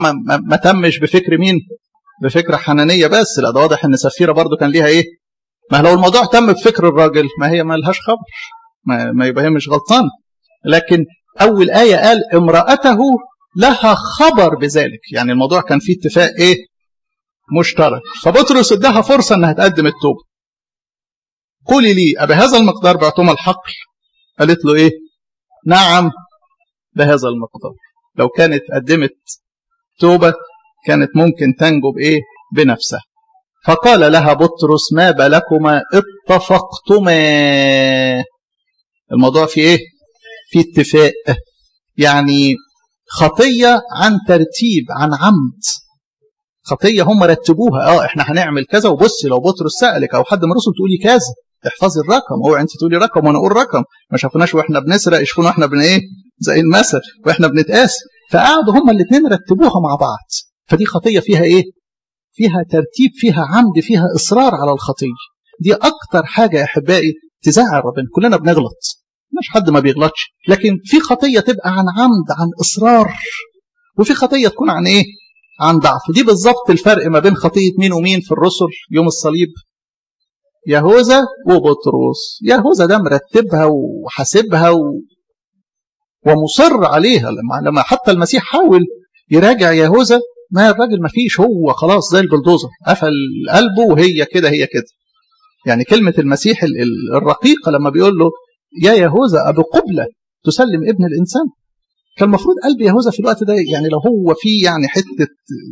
ما, ما, ما تمش بفكر مين بفكر حنانيه بس لا ده واضح ان سفيره برضو كان ليها ايه ما لو الموضوع تم بفكر الراجل ما هي ما لهاش خبر ما, ما يبقى هي مش غلطان لكن اول ايه قال امراته لها خبر بذلك يعني الموضوع كان فيه اتفاق ايه مشترك فبطرس اداها فرصه انها تقدم التوبه قولي لي أبهذا المقدار بعتم الحقل قالت له إيه نعم بهذا المقدار لو كانت قدمت توبة كانت ممكن تنجو بإيه بنفسها فقال لها بطرس ما بلكما اتفقتما الموضوع في إيه في اتفاق يعني خطية عن ترتيب عن عمد خطية هم رتبوها اه احنا هنعمل كذا وبصي لو بطرس سألك او حد من الرسل تقولي كذا احفظي الرقم اوعي انت تقولي رقم وانا اقول رقم ما شافوناش واحنا بنسرق يشوفونا واحنا بن ايه زي المثل واحنا بنتقاس فقعدوا هما الاثنين رتبوها مع بعض فدي خطية فيها ايه فيها ترتيب فيها عمد فيها اصرار على الخطية دي اكتر حاجة يا احبائي تزعل ربنا كلنا بنغلط مش حد ما بيغلطش لكن في خطية تبقى عن عمد عن اصرار وفي خطية تكون عن ايه عن ضعف دي بالظبط الفرق ما بين خطية مين ومين في الرسل يوم الصليب يهوذا وبطرس يهوذا ده مرتبها وحاسبها و... ومصر عليها لما لما حتى المسيح حاول يراجع يهوذا ما الراجل ما فيش هو خلاص زي البلدوزر قفل قلبه وهي كده هي كده يعني كلمة المسيح الرقيقة لما بيقول له يا يهوذا أبو قبلة تسلم ابن الإنسان كان المفروض قلب يهوذا في الوقت ده يعني لو هو فيه يعني حتة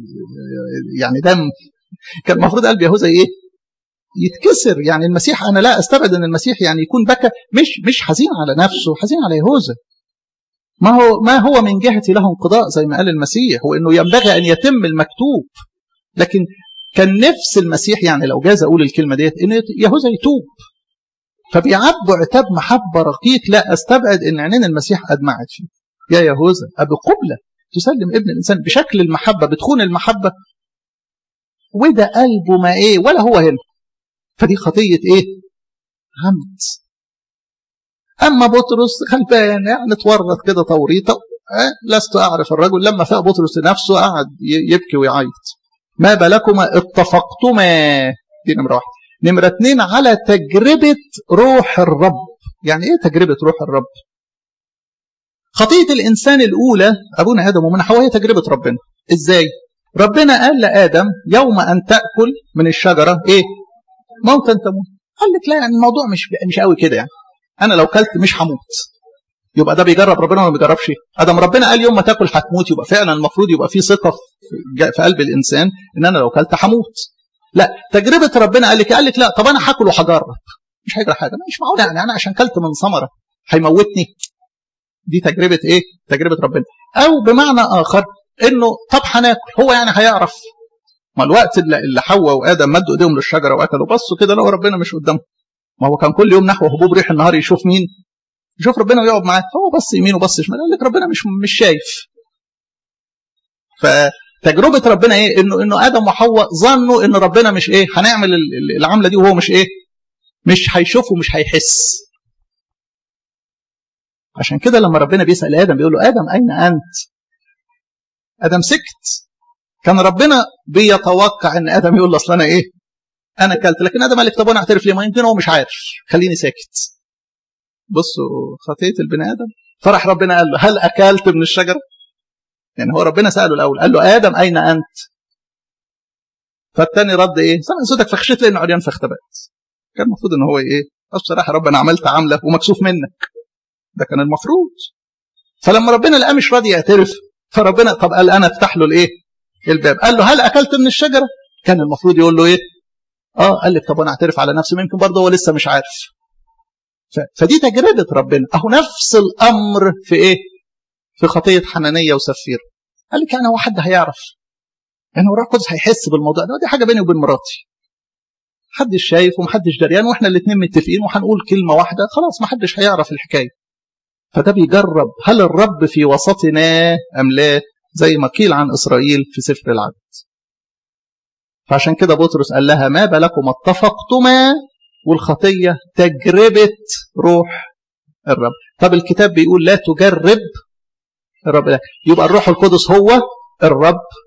يعني دم كان المفروض قلب يهوذا ايه يتكسر يعني المسيح انا لا استبعد ان المسيح يعني يكون بكى مش مش حزين على نفسه حزين على يهوذا ما هو ما هو من جهتي له انقضاء زي ما قال المسيح وانه ينبغي ان يتم المكتوب لكن كان نفس المسيح يعني لو جاز اقول الكلمه ديت ان يهوذا يتوب فبيعبوا عتاب محبه رقيق لا استبعد ان عينين المسيح ادمعت فيه يا يهوذا ابي قبله تسلم ابن الانسان بشكل المحبه بتخون المحبه وده قلبه ما ايه ولا هو هنا فدي خطيه ايه عمد اما بطرس غلبان يعني اتورط كده توريطه أه لست اعرف الرجل لما فاق بطرس نفسه قعد يبكي ويعيط ما بالكما اتفقتما دي نمره واحده نمره اتنين على تجربه روح الرب يعني ايه تجربه روح الرب خطيه الانسان الاولى ابونا ادم ومن حواء هي تجربه ربنا ازاي ربنا قال لادم يوم ان تاكل من الشجره ايه موتا تموت قال لك لا يعني الموضوع مش مش قوي كده يعني انا لو كلت مش هموت يبقى ده بيجرب ربنا ولا ما بيجربش ادم ربنا قال يوم ما تاكل هتموت يبقى فعلا المفروض يبقى في ثقه في قلب الانسان ان انا لو كلت هموت لا تجربه ربنا قال لك قال لك لا طب انا هاكل وهجرب مش هيجرى حاجه مش معقول يعني انا عشان كلت من ثمره هيموتني دي تجربه ايه تجربه ربنا او بمعنى اخر انه طب هناكل هو يعني هيعرف ما الوقت اللي حواء وادم مدوا ايديهم للشجره واكلوا بصوا كده لقوا ربنا مش قدامهم ما هو كان كل يوم نحو هبوب ريح النهار يشوف مين يشوف ربنا ويقعد معاه هو بص يمين وبص شمال قال لك ربنا مش مش شايف فتجربه ربنا ايه انه انه ادم وحواء ظنوا ان ربنا مش ايه هنعمل العمله دي وهو مش ايه مش هيشوف ومش هيحس عشان كده لما ربنا بيسال ادم بيقول له ادم اين انت ادم سكت كان ربنا بيتوقع ان ادم يقول له اصل انا ايه انا اكلت لكن ادم قال لك طب انا اعترف ليه ما يمكن هو مش عارف خليني ساكت بصوا خطيه البني ادم فرح ربنا قال له هل اكلت من الشجره يعني هو ربنا ساله الاول قال له ادم اين انت فالتاني رد ايه سمع صوتك فخشيت لان عريان فاختبأت كان المفروض ان هو ايه بصراحه رب انا عملت عمله ومكسوف منك ده كان المفروض فلما ربنا لقاه مش راضي يعترف فربنا طب قال انا افتح له الايه الباب قال له هل اكلت من الشجره كان المفروض يقول له ايه اه قال لك طب انا اعترف على نفسي يمكن برضه هو لسه مش عارف فدي تجربه ربنا اهو نفس الامر في ايه في خطيه حنانيه وسفير قال لك يعني هو حد هيعرف يعني هو الروح القدس هيحس بالموضوع ده دي حاجه بيني وبين مراتي محدش شايف ومحدش دريان واحنا الاثنين متفقين وهنقول كلمه واحده خلاص محدش هيعرف الحكايه فده بيجرب هل الرب في وسطنا ام لا زي ما قيل عن اسرائيل في سفر العدد فعشان كده بطرس قال لها ما بالكم اتفقتما والخطيه تجربه روح الرب طب الكتاب بيقول لا تجرب الرب ده يبقى الروح القدس هو الرب